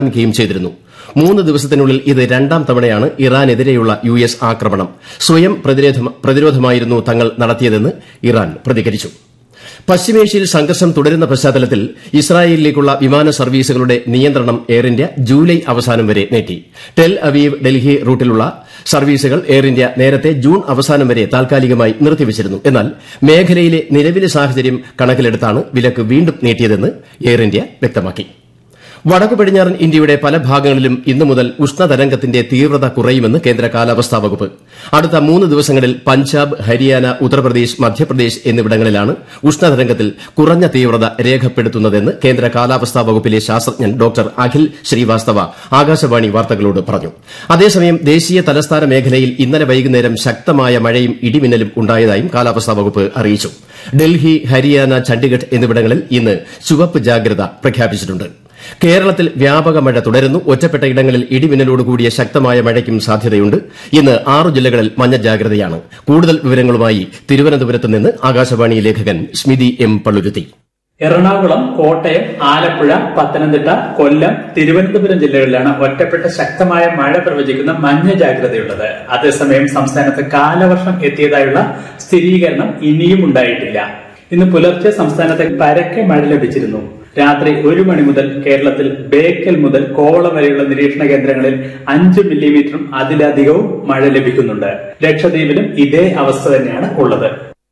ക്കുകയും ചെയ്തിരുന്നു മൂന്ന് ദിവസത്തിനുള്ളിൽ ഇത് രണ്ടാം തവണയാണ് ഇറാനെതിരെയുള്ള യു എസ് ആക്രമണം സ്വയം പ്രതിരോധമായിരുന്നു തങ്ങൾ നടത്തിയതെന്ന് ഇറാൻ പ്രതികരിച്ചു പശ്ചിമേഷ്യയിൽ സംഘർഷം തുടരുന്ന പശ്ചാത്തലത്തിൽ ഇസ്രായേലിലേക്കുള്ള വിമാന സർവീസുകളുടെ നിയന്ത്രണം എയർ ഇന്ത്യ ജൂലൈ അവസാനം വരെ നീട്ടി ടെൽ അവീവ് ഡൽഹി റൂട്ടിലുള്ള സർവീസുകൾ എയർ ഇന്ത്യ നേരത്തെ ജൂൺ അവസാനം വരെ താൽക്കാലികമായി നിർത്തിവച്ചിരുന്നു എന്നാൽ മേഖലയിലെ നിലവിലെ സാഹചര്യം കണക്കിലെടുത്താണ് വിലക്ക് വീണ്ടും നീട്ടിയതെന്ന് എയർ ഇന്ത്യ വ്യക്തമാക്കി വടക്കു പടിഞ്ഞാറൻ ഇന്ത്യയുടെ പല ഭാഗങ്ങളിലും ഇന്നു മുതൽ ഉഷ്ണതരംഗത്തിന്റെ തീവ്രത കുറയുമെന്ന് കേന്ദ്ര കാലാവസ്ഥാ വകുപ്പ് അടുത്ത മൂന്ന് ദിവസങ്ങളിൽ പഞ്ചാബ് ഹരിയാന ഉത്തർപ്രദേശ് മധ്യപ്രദേശ് എന്നിവിടങ്ങളിലാണ് ഉഷ്ണതരംഗത്തിൽ കുറഞ്ഞ തീവ്രത രേഖപ്പെടുത്തുന്നതെന്ന് കേന്ദ്ര കാലാവസ്ഥാ വകുപ്പിലെ ശാസ്ത്രജ്ഞൻ ഡോക്ടർ അഖിൽ ശ്രീവാസ്തവ ആകാശവാണി വാർത്തകളോട് പറഞ്ഞു അതേസമയം ദേശീയ തലസ്ഥാന മേഖലയിൽ ഇന്നലെ വൈകുന്നേരം ശക്തമായ മഴയും ഇടിമിന്നലും ഉണ്ടായതായും കാലാവസ്ഥാ വകുപ്പ് അറിയിച്ചു ഡൽഹി ഹരിയാന ചണ്ഡിഗഡ് എന്നിവിടങ്ങളിൽ ഇന്ന് ചുവപ്പ് ജാഗ്രത പ്രഖ്യാപിച്ചിട്ടുണ്ട് കേരളത്തിൽ വ്യാപക മഴ തുടരുന്നു ഒറ്റപ്പെട്ട ഇടങ്ങളിൽ ഇടിമിന്നലോടുകൂടിയ ശക്തമായ മഴയ്ക്കും സാധ്യതയുണ്ട് ഇന്ന് ആറു ജില്ലകളിൽ മഞ്ഞ ജാഗ്രതയാണ് കൂടുതൽ വിവരങ്ങളുമായി തിരുവനന്തപുരത്ത് നിന്ന് ആകാശവാണി ലേഖകൻ സ്മിതി എം പള്ളുരുത്തി എറണാകുളം കോട്ടയം ആലപ്പുഴ പത്തനംതിട്ട കൊല്ലം തിരുവനന്തപുരം ജില്ലകളിലാണ് ഒറ്റപ്പെട്ട ശക്തമായ മഴ പ്രവചിക്കുന്ന മഞ്ഞ ജാഗ്രതയുള്ളത് അതേസമയം സംസ്ഥാനത്ത് കാലവർഷം എത്തിയതായുള്ള സ്ഥിരീകരണം ഇനിയും ഉണ്ടായിട്ടില്ല ഇന്ന് പുലർച്ചെ സംസ്ഥാനത്ത് പരക്കെ മഴ ലഭിച്ചിരുന്നു രാത്രി ഒരു മണി മുതൽ കേരളത്തിൽ ബേക്കൽ മുതൽ കോവളം വരെയുള്ള നിരീക്ഷണ കേന്ദ്രങ്ങളിൽ അഞ്ച് മില്ലിമീറ്ററും അതിലധികവും മഴ ലഭിക്കുന്നുണ്ട് ലക്ഷദ്വീപിലും ഇതേ അവസ്ഥ തന്നെയാണ് ഉള്ളത്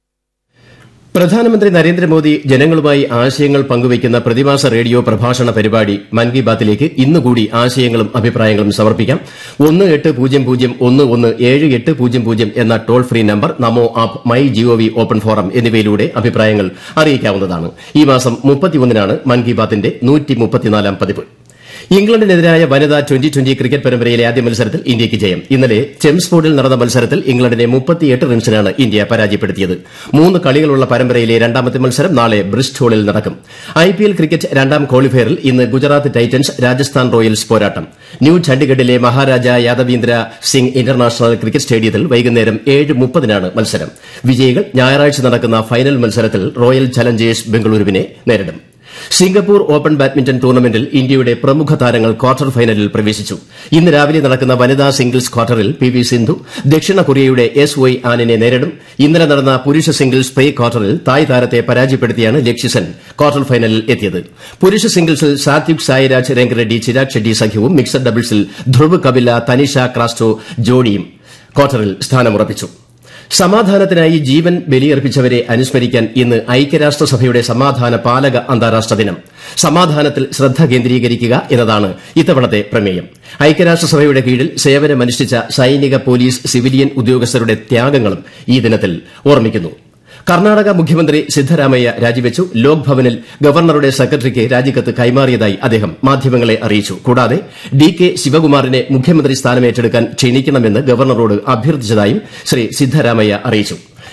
പ്രധാനമന്ത്രി നരേന്ദ്രമോദി ജനങ്ങളുമായി ആശയങ്ങൾ പങ്കുവയ്ക്കുന്ന പ്രതിമാസ റേഡിയോ പ്രഭാഷണ പരിപാടി മൻ കി ബാത്തിലേക്ക് ഇന്നുകൂടി ആശയങ്ങളും അഭിപ്രായങ്ങളും സമർപ്പിക്കാം ഒന്ന് എട്ട് പൂജ്യം പൂജ്യം ഒന്ന് ഒന്ന് ഏഴ് എട്ട് പൂജ്യം പൂജ്യം എന്ന toll free number NaMo app my G O V open forum എന്നിവയിലൂടെ അഭിപ്രായങ്ങൾ അറിയിക്കാവുന്നതാണ് ഈ മാസം മുപ്പത്തിയൊന്നിനാണ് മൻ കി ബാത്തിന്റെ പതിപ്പ് ഇംഗ്ലണ്ടിനെതിരായ വനിതാ ട്വന്റി ട്വന്റി ക്രിക്കറ്റ് പരമ്പരയിലെ ആദ്യ മത്സരത്തിൽ ഇന്ത്യയ്ക്ക് ജയം ഇന്നലെ ചെംസ്ഫോർഡിൽ നടന്ന മത്സരത്തിൽ ഇംഗ്ലണ്ടിനെ മുപ്പത്തിയെട്ട് റൺസിനാണ് ഇന്ത്യ പരാജയപ്പെടുത്തിയത് മൂന്ന് കളികളുള്ള പരമ്പരയിലെ രണ്ടാമത്തെ മത്സരം നാളെ ബ്രിസ്റ്റോളിൽ നടക്കും ഐപിഎൽ ക്രിക്കറ്റ് രണ്ടാം ക്വാളിഫയറിൽ ഇന്ന് ഗുജറാത്ത് ടൈറ്റൻസ് രാജസ്ഥാൻ റോയൽസ് പോരാട്ടം ന്യൂ ചണ്ഡിഗഡിലെ മഹാരാജ യാദവീന്ദ്ര സിംഗ് ഇന്റർനാഷണൽ ക്രിക്കറ്റ് സ്റ്റേഡിയത്തിൽ വൈകുന്നേരം ഏഴ് മുപ്പതിനാണ് മത്സരം വിജയികൾ ഞായറാഴ്ച നടക്കുന്ന ഫൈനൽ മത്സരത്തിൽ റോയൽ ചലഞ്ചേഴ്സ് ബംഗളൂരുവിനെ നേരിടും സിംഗപ്പൂർ ഓപ്പൺ ബാഡ്മിന്റൺ ടൂർണമെന്റിൽ ഇന്ത്യയുടെ പ്രമുഖ താരങ്ങൾ ക്വാർട്ടർ ഫൈനലിൽ പ്രവേശിച്ചു ഇന്ന് രാവിലെ നടക്കുന്ന വനിതാ സിംഗിൾസ് ക്വാർട്ടറിൽ പി വി സിന്ധു ദക്ഷിണ കൊറിയയുടെ എസ് വൈ ആനിനെ നേരിടും ഇന്നലെ നടന്ന പുരുഷ സിംഗിൾസ് പ്രീ ക്വാർട്ടറിൽ തായ് താരത്തെ പരാജയപ്പെടുത്തിയാണ് ലക്ഷ്യസെൻ ക്വാർട്ടർ ഫൈനലിൽ എത്തിയത് പുരുഷ സിംഗിൾസിൽ സാത്വിക് സായിരാജ് രംഗറെഡ്ഡി ചിരാഗ് ഷെഡ്ഡി സഖ്യവും മിക്സഡ് ഡബിൾസിൽ ധ്രുവ് കപില തനിഷ ക്രാസ്റ്റോ ജോഡിയും ക്വാർട്ടറിൽ സ്ഥാനമുറപ്പിച്ചു സമാധാനത്തിനായി ജീവൻ ബലിയർപ്പിച്ചവരെ അനുസ്മരിക്കാൻ ഇന്ന് ഐക്യരാഷ്ട്രസഭയുടെ സമാധാന പാലക അന്താരാഷ്ട്ര ദിനം സമാധാനത്തിൽ ശ്രദ്ധ കേന്ദ്രീകരിക്കുക എന്നതാണ് ഇത്തവണത്തെ പ്രമേയം ഐക്യരാഷ്ട്രസഭയുടെ കീഴിൽ സേവനമനുഷ്ഠിച്ച സൈനിക പോലീസ് സിവിലിയൻ ഉദ്യോഗസ്ഥരുടെ ത്യാഗങ്ങളും ഈ ദിനത്തിൽ ഓർമ്മിക്കുന്നു കർണാടക മുഖ്യമന്ത്രി സിദ്ധരാമയ്യ രാജിവെച്ചു ലോക് ഭവനിൽ ഗവർണറുടെ സെക്രട്ടറിക്ക് രാജിക്കത്ത് കൈമാറിയതായി അദ്ദേഹം മാധ്യമങ്ങളെ അറിയിച്ചു കൂടാതെ ഡി കെ ശിവകുമാറിനെ മുഖ്യമന്ത്രി സ്ഥാനമേറ്റെടുക്കാൻ ക്ഷണിക്കണമെന്ന് ഗവർണറോട് അഭ്യർത്ഥിച്ചതായും ശ്രീ സിദ്ധരാമയ്യ അറിയിച്ചു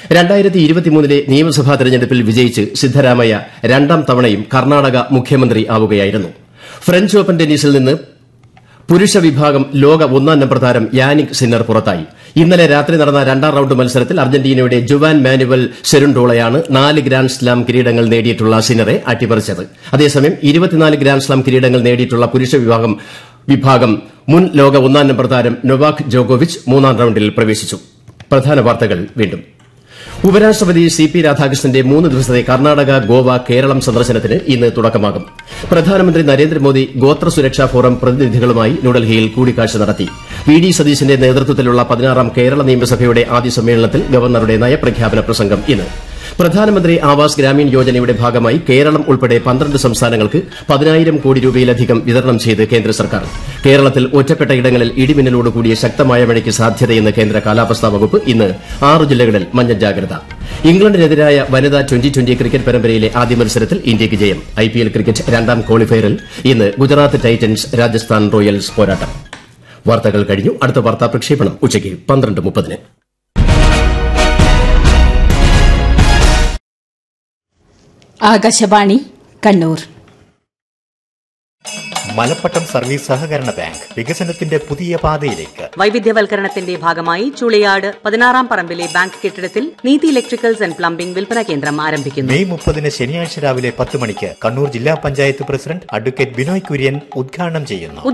ലെ നിയമസഭാ തെരഞ്ഞെടുപ്പിൽ വിജയിച്ച് സിദ്ധരാമയ്യ രണ്ടാം തവണയും കർണാടക മുഖ്യമന്ത്രി ആവുകയായിരുന്നു ഫ്രഞ്ച് ഓപ്പൺ ടെന്നീസിൽ നിന്ന് പുരുഷ വിഭാഗം ലോക ഒന്നാം നമ്പർ താരം യാനിക് സിന്നർ പുറത്തായി ഇന്നലെ രാത്രി നടന്ന രണ്ടാം റൌണ്ട് മത്സരത്തിൽ അർജന്റീനയുടെ ജുവാൻ മാനുവൽ സെരുണ്ടോളയാണ് നാല് ഗ്രാൻഡ് സ്ലാം കിരീടങ്ങൾ നേടിയിട്ടുള്ള സിന്നറെ അട്ടിമറിച്ചത് അതേസമയം ഇരുപത്തിനാല് ഗ്രാൻഡ് സ്ലാം കിരീടങ്ങൾ നേടിയിട്ടുള്ള പുരുഷ വിഭാഗം മുൻ ലോക ഒന്നാം നമ്പർ താരം നൊവാക് ജോക്കോവിച്ച് മൂന്നാം റൌണ്ടിൽ പ്രവേശിച്ചു പ്രധാന വാർത്തകൾ വീണ്ടും ഉപരാഷ്ട്രപതി സി പി രാധാകൃഷ്ണന്റെ മൂന്ന് ദിവസത്തെ കർണാടക ഗോവ കേരളം സന്ദർശനത്തിന് ഇന്ന് തുടക്കമാകും പ്രധാനമന്ത്രി നരേന്ദ്രമോദി ഗോത്ര സുരക്ഷാ ഫോറം പ്രതിനിധികളുമായി ന്യൂഡൽഹിയിൽ കൂടിക്കാഴ്ച നടത്തി വി ഡി സതീശന്റെ നേതൃത്വത്തിലുള്ള പതിനാറാം കേരള നിയമസഭയുടെ ആദ്യ സമ്മേളനത്തിൽ ഗവർണറുടെ നയപ്രഖ്യാപന പ്രസംഗം ഇന്ന് പ്രധാനമന്ത്രി ആവാസ് ഗ്രാമീൺ യോജനയുടെ ഭാഗമായി കേരളം ഉൾപ്പെടെ പന്ത്രണ്ട് സംസ്ഥാനങ്ങൾക്ക് പതിനായിരം കോടി രൂപയിലധികം വിതരണം ചെയ്ത് കേന്ദ്ര സർക്കാർ കേരളത്തിൽ ഒറ്റപ്പെട്ട ഇടങ്ങളിൽ ഇടിമിന്നലോട് കൂടിയ ശക്തമായ മഴയ്ക്ക് സാധ്യതയെന്ന് കേന്ദ്ര കാലാവസ്ഥാ വകുപ്പ് ഇന്ന് ആറ് ജില്ലകളിൽ മഞ്ഞ ജാഗ്രത ഇംഗ്ലണ്ടിനെതിരായ വനിതാ ട്വന്റി ട്വന്റി ക്രിക്കറ്റ് പരമ്പരയിലെ ആദ്യ മത്സരത്തിൽ ഇന്ത്യയ്ക്ക് ജയം ഐപിഎൽ ക്രിക്കറ്റ് രണ്ടാം ക്വാളിഫയറിൽ ഇന്ന് ഗുജറാത്ത് ടൈറ്റൻസ് രാജസ്ഥാൻ റോയൽസ് പോരാട്ടം വാർത്തകൾ കഴിഞ്ഞു അടുത്ത വാർത്താ പ്രക്ഷേപണം ഉച്ചയ്ക്ക് പന്ത്രണ്ട് മുപ്പതിന് ആകാശവാണി കണ്ണൂർ മലപ്പട്ടം സർവീസ് സഹകരണ ബാങ്ക് വികസനത്തിന്റെ പുതിയ പാതയിലേക്ക് വൈവിധ്യവൽക്കരണത്തിന്റെ ഭാഗമായി ചുളിയാട് പതിനാറാം പറമ്പിലെ ബാങ്ക് കെട്ടിടത്തിൽ നീതി ഇലക്ട്രിക്കൽസ് ആൻഡ് പ്ലംബിംഗ് വിൽപ്പന കേന്ദ്രം ആരംഭിക്കുന്നു മെയ് മുപ്പതിന് ശനിയാഴ്ച രാവിലെ പത്ത് മണിക്ക് കണ്ണൂർ ജില്ലാ പഞ്ചായത്ത് പ്രസിഡന്റ് അഡ്വക്കേറ്റ് ബിനോയ് കുര്യൻ ഉദ്ഘാടനം ചെയ്യുന്നു